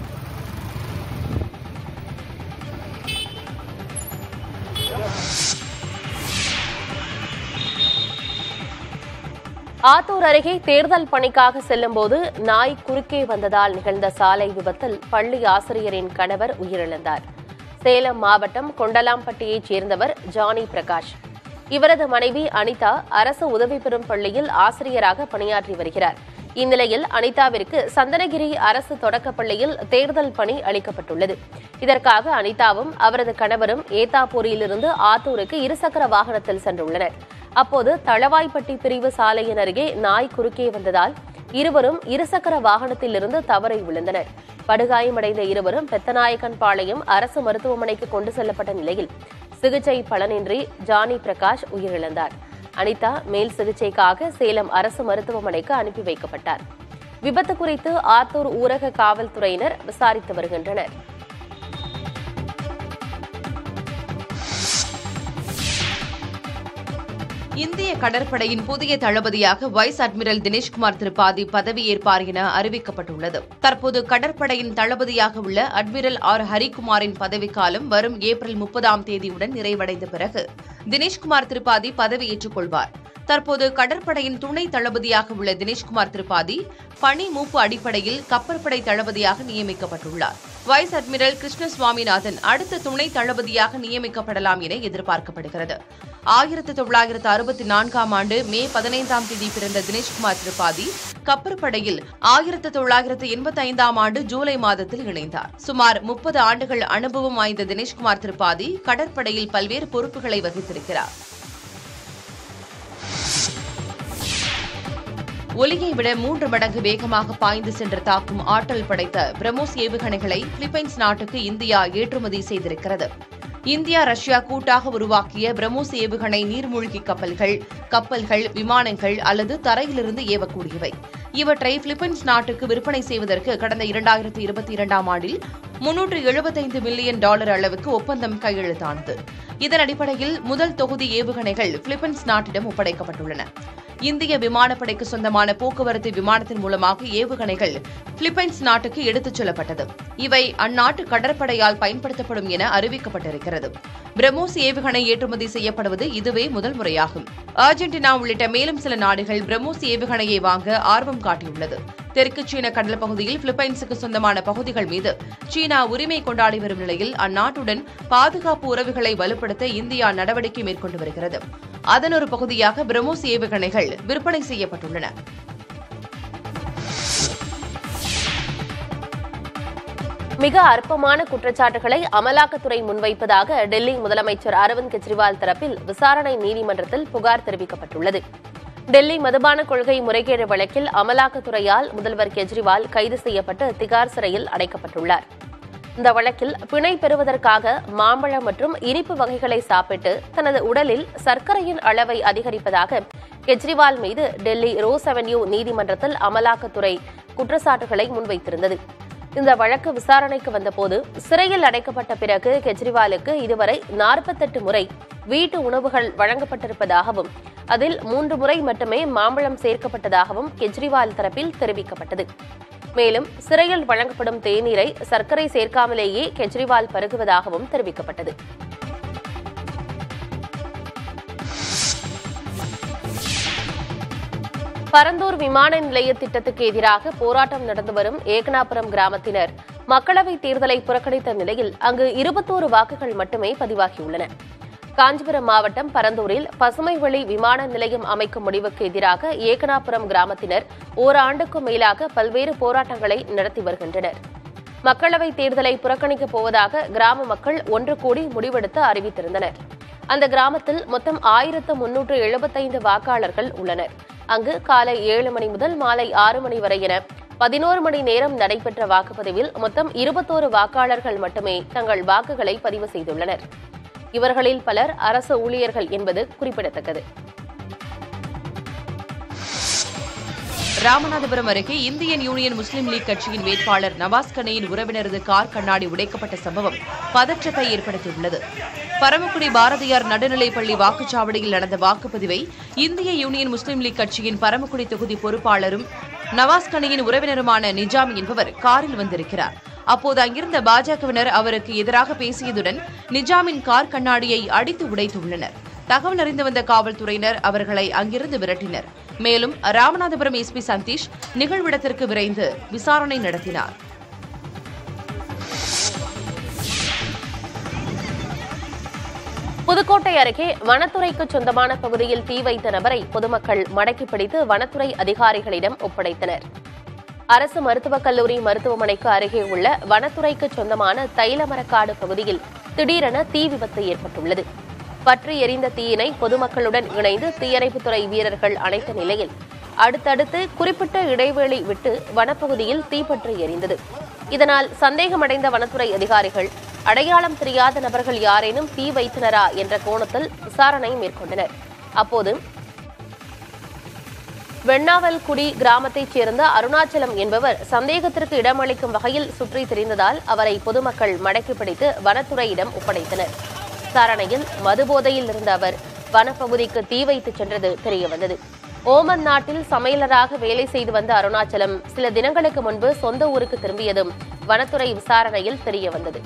ஆத்தூர் அருகே தேர்தல் பணிக்காக செல்லும்போது நாய் குறுக்கே வந்ததால் நிகழ்ந்த சாலை விபத்தில் பள்ளி ஆசிரியரின் கணவர் உயிரிழந்தார் சேலம் மாவட்டம் கொண்டலாம்பட்டியைச் சேர்ந்தவர் ஜானி பிரகாஷ் இவரது மனைவி அனிதா அரசு உதவி பெறும் பள்ளியில் ஆசிரியராக பணியாற்றி வருகிறார் இந்நிலையில் அனிதாவிற்கு சந்தனகிரி அரசு தொடக்கப் பள்ளியில் தேர்தல் பணி அளிக்கப்பட்டுள்ளது இதற்காக அனிதாவும் அவரது கணவரும் ஏத்தாப்பூரிலிருந்து ஆத்தூருக்கு இருசக்கர வாகனத்தில் சென்றுள்ளனர் அப்போது தளவாய்ப்பட்டி பிரிவு சாலையின் அருகே நாய் குறுக்கே வந்ததால் இருவரும் இருசக்கர வாகனத்திலிருந்து தவறி விழுந்தனர் படுகாயமடைந்த இருவரும் பெத்தநாயக்கன் பாளையம் அரசு மருத்துவமனைக்கு கொண்டு செல்லப்பட்ட நிலையில் சிகிச்சை பலனின்றி ஜானி பிரகாஷ் உயிரிழந்தார் அனிதா மேல் சிகிச்சைக்காக சேலம் அரசு மருத்துவமனைக்கு அனுப்பி வைக்கப்பட்டார் விபத்து குறித்து ஆத்தூர் ஊரக காவல்துறையினர் விசாரித்து வருகின்றனர் இந்திய கடற்படையின் புதிய தளபதியாக வைஸ் அட்மிரல் தினேஷ்குமார் திரிபாதி பதவியேற்பார் என அறிவிக்கப்பட்டுள்ளது தற்போது கடற்படையின் தளபதியாக உள்ள அட்மிரல் ஆர் ஹரிகுமாரின் பதவிக்காலம் வரும் ஏப்ரல் முப்பதாம் தேதியுடன் நிறைவடைந்த பிறகு தினேஷ்குமார் திரிபாதி பதவியேற்றுக் கொள்வார் தற்போது கடற்படையின் துணை தளபதியாக உள்ள தினேஷ்குமார் திரிபாதி பணி மூப்பு அடிப்படையில் கப்பற்படை தளபதியாக நியமிக்கப்பட்டுள்ளார் வைஸ் அட்மிரல் கிருஷ்ண சுவாமிநாதன் அடுத்த துணை தளபதியாக நியமிக்கப்படலாம் என எதிர்பார்க்கப்படுகிறது ஆயிரத்து தொள்ளாயிரத்து அறுபத்தி நான்காம் ஆண்டு மே பதினைந்தாம் தேதி பிறந்த தினேஷ்குமார் திரிபாதி கப்பற்படையில் ஆயிரத்து தொள்ளாயிரத்து எண்பத்தி ஐந்தாம் ஆண்டு ஜூலை மாதத்தில் இணைந்தார் சுமார் முப்பது ஆண்டுகள் அனுபவம் வாய்ந்த தினேஷ்குமார் திரிபாதி கடற்படையில் பல்வேறு பொறுப்புகளை வகித்திருக்கிறார் ஒலியை விட மூன்று மடங்கு வேகமாக பாய்ந்து சென்று தாக்கும் ஆற்றல் படைத்த பிரம்மோஸ் ஏவுகணைகளை பிலிப்பைன்ஸ் நாட்டுக்கு இந்தியா ஏற்றுமதி செய்திருக்கிறது இந்தியா ரஷ்யா கூட்டாக உருவாக்கிய பிரம்மோஸ் ஏவுகணை நீர்மூழ்கி கப்பல்கள் கப்பல்கள் விமானங்கள் அல்லது தரையிலிருந்து ஏவக்கூடியவை இவற்றை பிலிப்பைன்ஸ் நாட்டுக்கு விற்பனை செய்வதற்கு கடந்த இரண்டாயிரத்தி இருபத்தி இரண்டாம் ஆண்டில் முன்னூற்று எழுபத்தைந்து மில்லியன் டாலர் அளவுக்கு ஒப்பந்தம் கையெழுத்தானது இதன் அடிப்படையில் முதல் தொகுதி ஏவுகணைகள் பிலிப்பைன்ஸ் நாட்டிடம் ஒப்படைக்கப்பட்டுள்ளன இந்திய விமானப்படைக்கு சொந்தமான போக்குவரத்து விமானத்தின் மூலமாக ஏவுகணைகள் பிலிப்பைன்ஸ் நாட்டுக்கு எடுத்துச் செல்லப்பட்டது இவை அந்நாட்டு கடற்படையால் பயன்படுத்தப்படும் என அறிவிக்கப்பட்டிருக்கிறது பிரம்மோஸ் ஏவுகணை ஏற்றுமதி செய்யப்படுவது இதுவே முதல் முறையாகும் அர்ஜென்டினா உள்ளிட்ட மேலும் சில நாடுகள் பிரம்மோஸ் ஏவுகணையை வாங்க ஆர்வம் காட்டியுள்ளது தெற்கு சீன கடல் பகுதியில் பிலிப்பைன்ஸுக்கு சொந்தமான பகுதிகள் மீது சீனா உரிமை கொண்டாடி வரும் நிலையில் அந்நாட்டுடன் பாதுகாப்பு உறவுகளை வலுப்படுத்த இந்தியா நடவடிக்கை மேற்கொண்டு வருகிறது அதன் ஒரு பகுதியாக பிரம்மோஸ் ஏவுகணைகள் விற்பனை செய்யப்பட்டுள்ளன மிக அற்பமான குற்றச்சாட்டுகளை அமலாக்கத்துறை முன்வைப்பதாக டெல்லி முதலமைச்சர் அரவிந்த் கெஜ்ரிவால் தரப்பில் விசாரணை நீதிமன்றத்தில் புகார் தெரிவிக்கப்பட்டுள்ளது டெல்லி மதுபான கொள்கை முறைகேடு வழக்கில் அமலாக்கத்துறையால் முதல்வர் கெஜ்ரிவால் கைது செய்யப்பட்டு திகார் சிறையில் அடைக்கப்பட்டுள்ளார் இந்த வழக்கில் பிணை பெறுவதற்காக மாம்பழம் மற்றும் இனிப்பு வகைகளை சாப்பிட்டு தனது உடலில் சர்க்கரையின் அளவை அதிகரிப்பதாக கெஜ்ரிவால் மீது டெல்லி ரோஸ் அவென்யூ நீதிமன்றத்தில் அமலாக்கத்துறை குற்றச்சாட்டுகளை முன்வைத்திருந்தது இந்த வழக்கு விசாரணைக்கு வந்தபோது சிறையில் அடைக்கப்பட்ட பிறகு கெஜ்ரிவாலுக்கு இதுவரை நாற்பத்தெட்டு முறை வீட்டு உணவுகள் வழங்கப்பட்டிருப்பதாகவும் அதில் மூன்று முறை மட்டுமே மாம்பழம் சேர்க்கப்பட்டதாகவும் கெஜ்ரிவால் தரப்பில் தெரிவிக்கப்பட்டது மேலும் சிறையில் வழங்கப்படும் தேநீரை சர்க்கரை சேர்க்காமலேயே கெஜ்ரிவால் பருகுவதாகவும் தெரிவிக்கப்பட்டது பரந்தூர் விமான நிலைய திட்டத்துக்கு எதிராக போராட்டம் நடந்து வரும் ஏகனாபுரம் கிராமத்தினர் மக்களவைத் தேர்தலை புறக்கணித்த நிலையில் அங்கு இருபத்தோரு வாக்குகள் மட்டுமே பதிவாகியுள்ளன காஞ்சிபுரம் மாவட்டம் பரந்தூரில் பசுமை வழி விமான நிலையம் அமைக்கும் முடிவுக்கு எதிராக ஏகனாபுரம் கிராமத்தினர் ஓராண்டுக்கும் மேலாக பல்வேறு போராட்டங்களை நடத்தி வருகின்றனர் மக்களவைத் தேர்தலை புறக்கணிக்கப் போவதாக கிராம மக்கள் ஒன்று கூடி முடிவெடுத்து அறிவித்திருந்தனர் அந்த கிராமத்தில் மொத்தம் ஆயிரத்து முன்னூற்று எழுபத்தைந்து வாக்காளர்கள் உள்ளனர் அங்கு காலை ஏழு மணி முதல் மாலை ஆறு மணி வரை என பதினோரு மணி நேரம் நடைபெற்ற வாக்குப்பதிவில் மொத்தம் இருபத்தோரு வாக்காளர்கள் மட்டுமே தங்கள் வாக்குகளை பதிவு செய்துள்ளனர் இவர்களில் பலர் அரசு ஊழியர்கள் என்பது குறிப்பிடத்தக்கது ராமநாதபுரம் அருகே இந்தியன் யூனியன் முஸ்லீம் லீக் கட்சியின் வேட்பாளர் நவாஸ் கனியின் உறவினரது கார் கண்ணாடி உடைக்கப்பட்ட சம்பவம் பதற்றத்தை ஏற்படுத்தியுள்ளது பரமக்குடி பாரதியார் நடுநிலைப்பள்ளி வாக்குச்சாவடியில் நடந்த வாக்குப்பதிவை இந்திய யூனியன் முஸ்லீம் லீக் கட்சியின் பரமக்குடி தொகுதி பொறுப்பாளரும் நவாஸ் கனியின் உறவினருமான நிஜாம் என்பவர் காரில் வந்திருக்கிறார் அப்போது அங்கிருந்த பாஜகவினர் அவருக்கு எதிராக பேசியதுடன் நிஜாமின் கார் கண்ணாடியை அடித்து உடைத்துள்ளனர் தகவல் அறிந்து வந்த காவல்துறையினர் அவர்களை அங்கிருந்து விரட்டினர் மேலும் ராமநாதபுரம் எஸ்பி சந்தீஷ் நிகழ்விடத்திற்கு விரைந்து விசாரணை நடத்தினார் புதுக்கோட்டை அருகே வனத்துறைக்கு சொந்தமான பகுதியில் தீ வைத்த நபரை பொதுமக்கள் மடக்கி பிடித்து வனத்துறை அதிகாரிகளிடம் ஒப்படைத்தனர் அரசு மருத்துவக் கல்லூரி மருத்துவமனைக்கு அருகே உள்ள வனத்துறைக்கு சொந்தமான தைலமரக்காடு பகுதியில் திடீரென தீ விபத்து ஏற்பட்டுள்ளது பற்றி எரிந்த தீயினை பொதுமக்களுடன் இணைந்து தீயணைப்புத்துறை வீரர்கள் அணைத்த நிலையில் அடுத்தடுத்து குறிப்பிட்ட இடைவெளி விட்டு வனப்பகுதியில் தீப்பற்றி எரிந்தது இதனால் சந்தேகமடைந்த வனத்துறை அதிகாரிகள் அடையாளம் தெரியாத நபர்கள் யாரேனும் தீ வைத்தனரா என்ற கோணத்தில் விசாரணை மேற்கொண்டனர் அப்போது வெண்ணாவல்குடி கிராமத்தைச் சேர்ந்த அருணாச்சலம் என்பவர் சந்தேகத்திற்கு இடமளிக்கும் வகையில் சுற்றி திரிந்ததால் அவரை பொதுமக்கள் மடக்கி பிடித்து வனத்துறையிடம் ஒப்படைத்தனர் விசாரணையில் மதுபோதையில் இருந்த அவர் வனப்பகுதிக்கு தீ வைத்து சென்றது தெரியவந்தது ஓமன் நாட்டில் சமையலராக வேலை செய்து வந்த அருணாச்சலம் சில தினங்களுக்கு முன்பு சொந்த ஊருக்கு திரும்பியதும் வனத்துறை விசாரணையில் தெரியவந்தது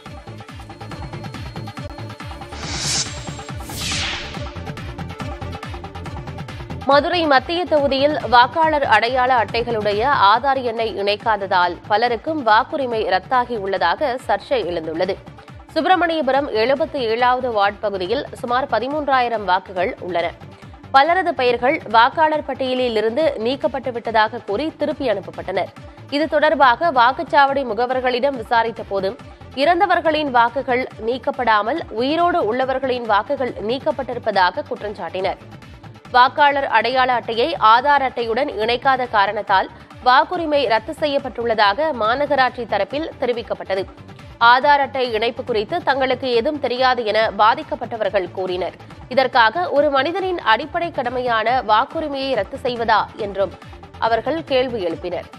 மதுரை மத்திய தொகுதியில் வாக்காளர் அடையாள அட்டைகளுடைய ஆதார் எண்ணை இணைக்காததால் பலருக்கும் வாக்குரிமை ரத்தாகி உள்ளதாக சர்ச்சை எழுந்துள்ளது சுப்பிரமணியபுரம் எழுபத்தி ஏழாவது வார்டு பகுதியில் சுமார் பதிமூன்றாயிரம் வாக்குகள் உள்ளன பலரது பெயர்கள் வாக்காளர் பட்டியலில் இருந்து நீக்கப்பட்டு விட்டதாக கூறி திருப்பி அனுப்பப்பட்டனர் இது தொடர்பாக வாக்குச்சாவடி முகவர்களிடம் விசாரித்த போது இறந்தவர்களின் வாக்குகள் நீக்கப்படாமல் உயிரோடு உள்ளவர்களின் வாக்குகள் நீக்கப்பட்டிருப்பதாக குற்றம் சாட்டினர் வாக்காளர் அடையாள அட்டையை ஆதார் அட்டையுடன் இணைக்காத காரணத்தால் வாக்குரிமை ரத்து செய்யப்பட்டுள்ளதாக மாநகராட்சி தரப்பில் தெரிவிக்கப்பட்டது ஆதார் அட்டை இணைப்பு குறித்து தங்களுக்கு ஏதும் தெரியாது என பாதிக்கப்பட்டவர்கள் கூறினர் இதற்காக ஒரு மனிதனின் அடிப்படை கடமையான வாக்குரிமையை ரத்து செய்வதா என்றும் அவர்கள் கேள்வி எழுப்பினர்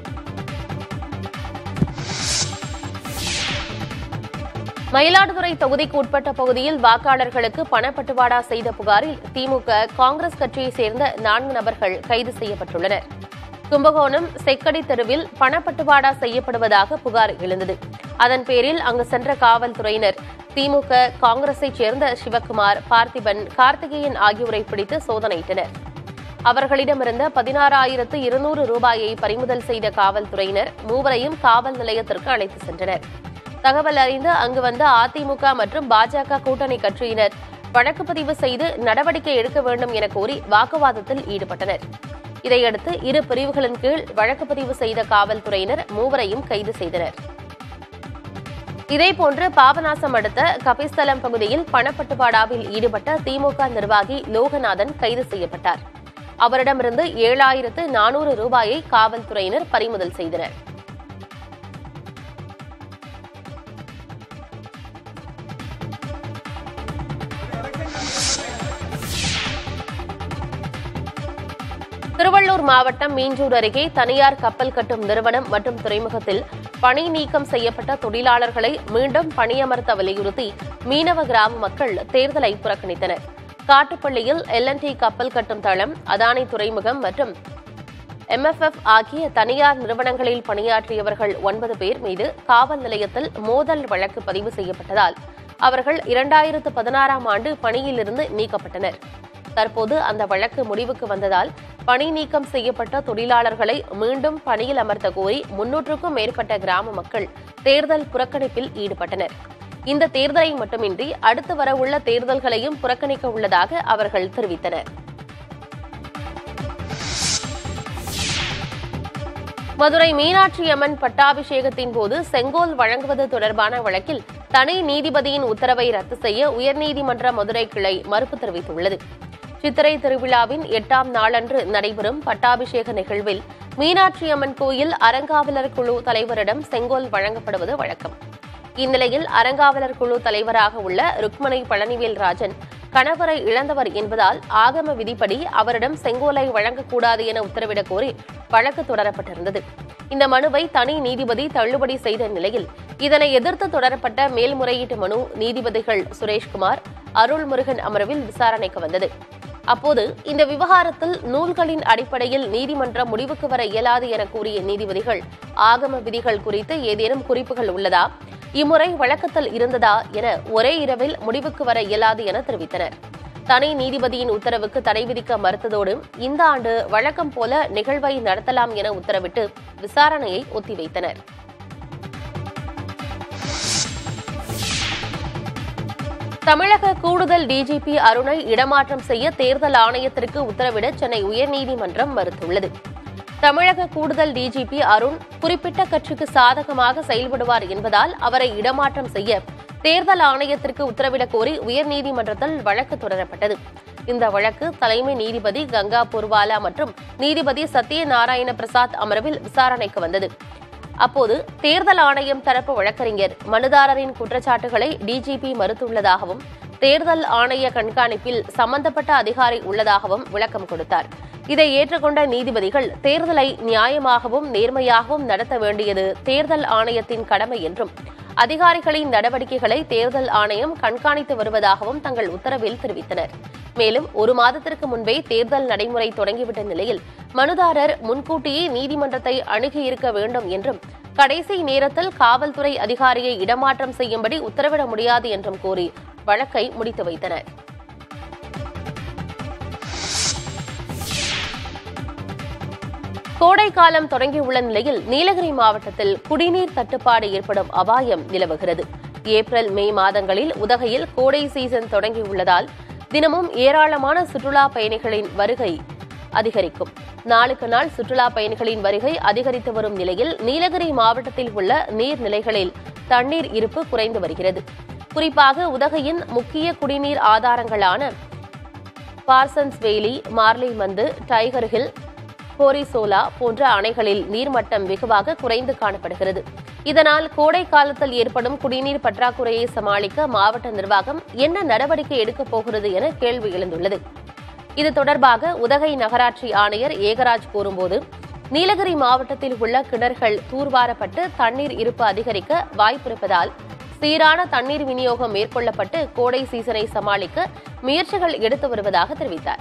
மயிலாடுதுறை தொகுதிக்கு உட்பட்ட பகுதியில் வாக்காளர்களுக்கு பணப்பட்டுவாடா செய்த புகாரில் திமுக காங்கிரஸ் கட்சியைச் சேர்ந்த நான்கு நபர்கள் கைது செய்யப்பட்டுள்ளனர் கும்பகோணம் செக்கடி தெருவில் பணப்பட்டுவாடா செய்யப்படுவதாக புகார் எழுந்தது அதன் பேரில் அங்கு சென்ற காவல்துறையினர் திமுக காங்கிரஸைச் சேர்ந்த சிவக்குமார் பார்த்திபன் கார்த்திகேயன் ஆகியோரை பிடித்து சோதனையிட்டனர் அவர்களிடமிருந்த பதினாறாயிரத்து இருநூறு ரூபாயை பறிமுதல் செய்த காவல்துறையினர் மூவரையும் காவல் நிலையத்திற்கு அழைத்து சென்றனர் தகவல் அறிந்து அங்கு வந்த அதிமுக மற்றும் பாஜக கூட்டணி கட்சியினர் வழக்கு பதிவு செய்து நடவடிக்கை எடுக்க வேண்டும் என கோரி வாக்குவாதத்தில் ஈடுபட்டனர் இதையடுத்து இரு பிரிவுகளின் கீழ் வழக்கு பதிவு செய்த காவல்துறையினர் மூவரையும் கைது செய்தனர் இதேபோன்று பாபநாசம் அடுத்த கபிஸ்தலம் பகுதியில் பணப்பட்டுவாடாவில் ஈடுபட்ட திமுக நிர்வாகி லோகநாதன் கைது செய்யப்பட்டார் அவரிடமிருந்து ஏழாயிரத்து நானூறு ரூபாயை காவல்துறையினர் பறிமுதல் செய்தனர் திருவள்ளூர் மாவட்டம் மீஞ்சூர் அருகே தனியார் கப்பல் கட்டும் நிறுவனம் மற்றும் துறைமுகத்தில் பணி நீக்கம் செய்யப்பட்ட தொழிலாளர்களை மீண்டும் பணியமர்த்த வலியுறுத்தி மீனவ கிராம மக்கள் தேர்தலை புறக்கணித்தனர் காட்டுப்பள்ளியில் எல்என்டி கப்பல் கட்டும் தளம் அதானி துறைமுகம் மற்றும் எம்எஃப்எஃப் ஆகிய தனியார் நிறுவனங்களில் பணியாற்றியவர்கள் ஒன்பது பேர் மீது காவல் நிலையத்தில் மோதல் வழக்கு பதிவு செய்யப்பட்டதால் அவர்கள் இரண்டாயிரத்து பதினாறாம் ஆண்டு பணியிலிருந்து நீக்கப்பட்டனர் தற்போது அந்த வழக்கு முடிவுக்கு வந்ததால் பணி நீக்கம் செய்யப்பட்ட தொழிலாளர்களை மீண்டும் பணியில் அமர்த்த கோரி முன்னூற்றுக்கும் மேற்பட்ட கிராம மக்கள் தேர்தல் புறக்கணிப்பில் ஈடுபட்டனர் இந்த தேர்தலை மட்டுமின்றி அடுத்து வரவுள்ள தேர்தல்களையும் புறக்கணிக்க உள்ளதாக அவர்கள் தெரிவித்தனர் மதுரை மீனாட்சி அம்மன் பட்டாபிஷேகத்தின் போது செங்கோல் வழங்குவது தொடர்பான வழக்கில் தனி நீதிபதியின் உத்தரவை ரத்து செய்ய உயர்நீதிமன்ற மதுரை கிளை மறுப்பு தெரிவித்துள்ளது சித்திரை திருவிழாவின் எட்டாம் நாளன்று நடைபெறும் பட்டாபிஷேக நிகழ்வில் மீனாட்சி அம்மன் கோயில் அறங்காவலர் குழு தலைவரிடம் செங்கோல் வழங்கப்படுவது வழக்கம் இந்நிலையில் அறங்காவலர் குழு தலைவராக உள்ள ருக்மணி பழனிவேல் ராஜன் கணவரை இழந்தவர் என்பதால் ஆகம விதிப்படி அவரிடம் செங்கோலை வழங்கக்கூடாது என உத்தரவிடக் கோரி வழக்கு தொடரப்பட்டிருந்தது இந்த மனுவை தனி நீதிபதி தள்ளுபடி செய்த நிலையில் இதனை எதிர்த்து தொடரப்பட்ட மேல்முறையீட்டு மனு நீதிபதிகள் சுரேஷ்குமார் அருள்முருகன் அமர்வில் விசாரணைக்கு வந்தது அப்போது இந்த விவகாரத்தில் நூல்களின் அடிப்படையில் நீதிமன்றம் முடிவுக்கு வர இயலாது என கூறிய நீதிபதிகள் ஆகம விதிகள் குறித்து ஏதேனும் குறிப்புகள் உள்ளதா இம்முறை வழக்கத்தில் இருந்ததா என ஒரே இரவில் முடிவுக்கு வர இயலாது என தெரிவித்தனர் தனி நீதிபதியின் உத்தரவுக்கு தடை விதிக்க மறுத்ததோடு இந்த ஆண்டு வழக்கம் போல நிகழ்வை நடத்தலாம் என உத்தரவிட்டு விசாரணையை ஒத்திவைத்தனர் தமிழக கூடுதல் டிஜிபி அருணை இடமாற்றம் செய்ய தேர்தல் ஆணையத்திற்கு உத்தரவிட சென்னை உயர்நீதிமன்றம் மறுத்துள்ளது தமிழக கூடுதல் டிஜிபி அருண் குறிப்பிட்ட கட்சிக்கு சாதகமாக செயல்படுவார் என்பதால் அவரை இடமாற்றம் செய்ய தேர்தல் ஆணையத்திற்கு உத்தரவிடக் கோரி உயர்நீதிமன்றத்தில் வழக்கு தொடரப்பட்டது இந்த வழக்கு தலைமை நீதிபதி கங்கா பூர்வாலா மற்றும் நீதிபதி சத்யநாராயண பிரசாத் அமர்வில் விசாரணைக்கு வந்தது அப்போது தேர்தல் ஆணையம் தரப்பு வழக்கறிஞர் மனுதாரரின் குற்றச்சாட்டுகளை டிஜிபி மறுத்துள்ளதாகவும் தேர்தல் ஆணைய கண்காணிப்பில் சம்பந்தப்பட்ட அதிகாரி உள்ளதாகவும் விளக்கம் கொடுத்தார் இதை ஏற்றுக்கொண்ட நீதிபதிகள் தேர்தலை நியாயமாகவும் நேர்மையாகவும் நடத்த வேண்டியது தேர்தல் ஆணையத்தின் கடமை என்றும் அதிகாரிகளின் நடவடிக்கைகளை தேர்தல் ஆணையம் கண்காணித்து வருவதாகவும் தங்கள் உத்தரவில் தெரிவித்தனர் மேலும் ஒரு மாதத்திற்கு முன்பே தேர்தல் நடைமுறை தொடங்கிவிட்ட நிலையில் மனுதாரர் முன்கூட்டியே நீதிமன்றத்தை அணுகியிருக்க வேண்டும் என்றும் கடைசி நேரத்தில் காவல்துறை அதிகாரியை இடமாற்றம் செய்யும்படி உத்தரவிட முடியாது என்றும் கூறி வழக்கை முடித்து வைத்தனர் கோடை காலம் தொடங்கியுள்ள நிலையில் நீலகிரி மாவட்டத்தில் குடிநீர் தட்டுப்பாடு ஏற்படும் அபாயம் நிலவுகிறது ஏப்ரல் மே மாதங்களில் உதகையில் கோடை சீசன் தொடங்கியுள்ளதால் தினமும் ஏராளமான சுற்றுலா பயணிகளின் வருகை அதிகரிக்கும் நாளுக்கு நாள் சுற்றுலா பயணிகளின் வருகை அதிகரித்து வரும் நிலையில் நீலகிரி மாவட்டத்தில் உள்ள நீர்நிலைகளில் தண்ணீர் இருப்பு குறைந்து வருகிறது குறிப்பாக உதகையின் முக்கிய குடிநீர் ஆதாரங்களான Parsons valley Marlimund tiger hill Korishola போன்ற அணைகளில் நீர்மட்டம் வெகுவாக குறைந்து காணப்படுகிறது இதனால் கோடை காலத்தில் ஏற்படும் குடிநீர் பற்றாக்குறையை சமாளிக்க மாவட்ட நிர்வாகம் என்ன நடவடிக்கை எடுக்கப் போகிறது என கேள்வி எழுந்துள்ளது இது தொடர்பாக உதகை நகராட்சி ஆணையர் ஏகராஜ் கூறும்போது நீலகிரி மாவட்டத்தில் உள்ள கிணறுகள் தூர்வாரப்பட்டு தண்ணீர் இருப்பு அதிகரிக்க வாய்ப்பிருப்பதால் சீரான தண்ணீர் விநியோகம் மேற்கொள்ளப்பட்டு கோடை சீசனை சமாளிக்க முயற்சிகள் எடுத்து வருவதாக தெரிவித்தார்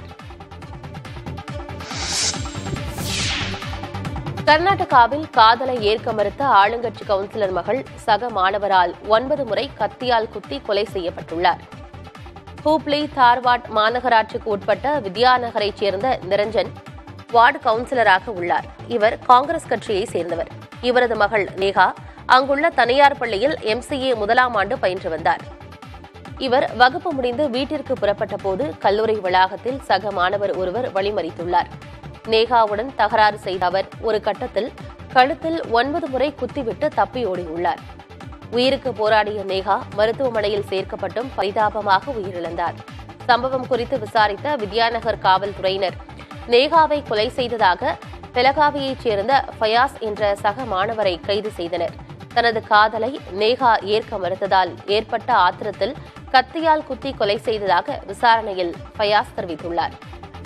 கர்நாடகாவில் காதலை ஏற்க மறுத்த ஆளுங்கட்சி கவுன்சிலர் மகள் சக மாணவரால் ஒன்பது முறை கத்தியால் குத்தி கொலை செய்யப்பட்டுள்ளார் ஹூப்ளி தார்வாட் மாநகராட்சிக்கு உட்பட்ட வித்யாநகரைச் சேர்ந்த நிரஞ்சன் வார்டு கவுன்சிலராக உள்ளார் இவர் காங்கிரஸ் கட்சியை சேர்ந்தவர் இவரது மகள் நேகா அங்குள்ள தனியார் பள்ளியில் எம்சிஏ முதலாம் ஆண்டு பயின்று வந்தார் இவர் வகுப்பு முடிந்து வீட்டிற்கு புறப்பட்ட போது கல்லூரி வளாகத்தில் சக மாணவர் ஒருவர் வழிமறித்துள்ளார் நேகாவுடன் தகராறு செய்த அவர் ஒரு கட்டத்தில் கழுத்தில் ஒன்பது முறை குத்திவிட்டு தப்பி ஓடியுள்ளார் உயிருக்கு போராடிய நேகா மருத்துவமனையில் சேர்க்கப்பட்டும் பரிதாபமாக உயிரிழந்தார் சம்பவம் குறித்து விசாரித்த வித்யாநகர் காவல்துறையினர் நேகாவை கொலை செய்ததாக பெலகாவியைச் சேர்ந்த ஃபயாஸ் என்ற சக மாணவரை கைது செய்தனர் தனது காதலை நேகா ஏற்க மறுத்ததால் ஏற்பட்ட ஆத்திரத்தில் கத்தியால் குத்தி கொலை செய்ததாக விசாரணையில் ஃபயாஸ் தெரிவித்துள்ளார்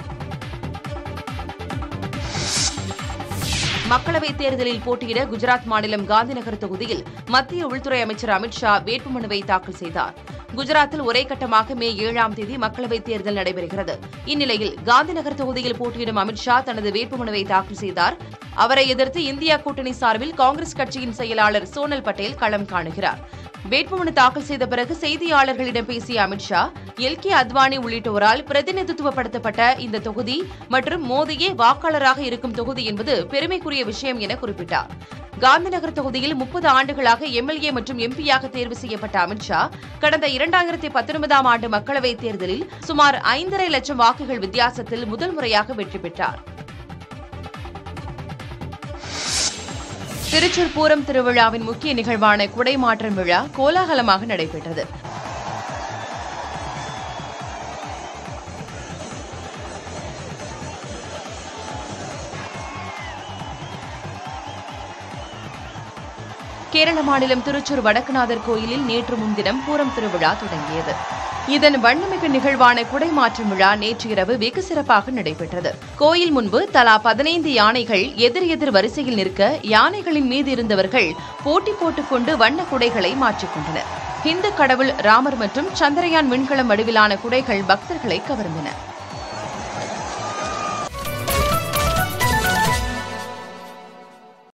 மக்களவைத் தேர்தலில் போட்டியிட குஜராத் மாநிலம் காந்திநகர் தொகுதியில் மத்திய உள்துறை அமைச்சர் அமித் ஷா வேட்புமனுவை தாக்கல் செய்தார் குஜராத்தில் ஒரே கட்டமாக மே ஏழாம் தேதி மக்களவைத் தேர்தல் நடைபெறுகிறது இந்நிலையில் காந்திநகர் தொகுதியில் போட்டியிடும் அமித் ஷா தனது வேட்புமனுவை தாக்கல் செய்தார் அவரை எதிர்த்து இந்தியா கூட்டணி சார்பில் காங்கிரஸ் கட்சியின் செயலாளர் சோனல் பட்டேல் களம் காணுகிறார் வேட்புமனு தாக்கல் செய்த பிறகு செய்தியாளர்களிடம் பேசிய அமித் ஷா எல் கே அத்வானி உள்ளிட்டோரால் பிரதிநிதித்துவப்படுத்தப்பட்ட இந்த தொகுதி மற்றும் மோடியே வாக்காளராக இருக்கும் தொகுதி என்பது பெருமைக்குரிய விஷயம் என குறிப்பிட்டார் காந்திநகர் தொகுதியில் முப்பது ஆண்டுகளாக எம்எல்ஏ மற்றும் எம்பியாக தேர்வு செய்யப்பட்ட அமித் ஷா கடந்த இரண்டாயிரத்தி பத்தொன்பதாம் ஆண்டு மக்களவைத் தேர்தலில் சுமார் ஐந்தரை லட்சம் வாக்குகள் வித்தியாசத்தில் முதல் முறையாக வெற்றி பெற்றார் திருச்சூர் பூரம் திருவிழாவின் முக்கிய நிகழ்வான குடைமாற்றம் விழா கோலாகலமாக நடைபெற்றது கேரள மாநிலம் திருச்சூர் வடக்குநாதர் கோயிலில் நேற்று முன்தினம் பூரம் திருவிழா தொடங்கியது இதன் வண்ணமிகு நிகழ்வான குடைமாற்றும் விழா நேற்று இரவு வெகு சிறப்பாக நடைபெற்றது கோயில் முன்பு தலா பதினைந்து யானைகள் எதிர் எதிர் வரிசையில் நிற்க யானைகளின் மீது இருந்தவர்கள் போட்டி போட்டுக்கொண்டு வண்ண குடைகளை மாற்றிக்கொண்டனர் இந்து கடவுள் ராமர் மற்றும் சந்திரயான் விண்கலம் வடிவிலான குடைகள் பக்தர்களை கவர்ந்தன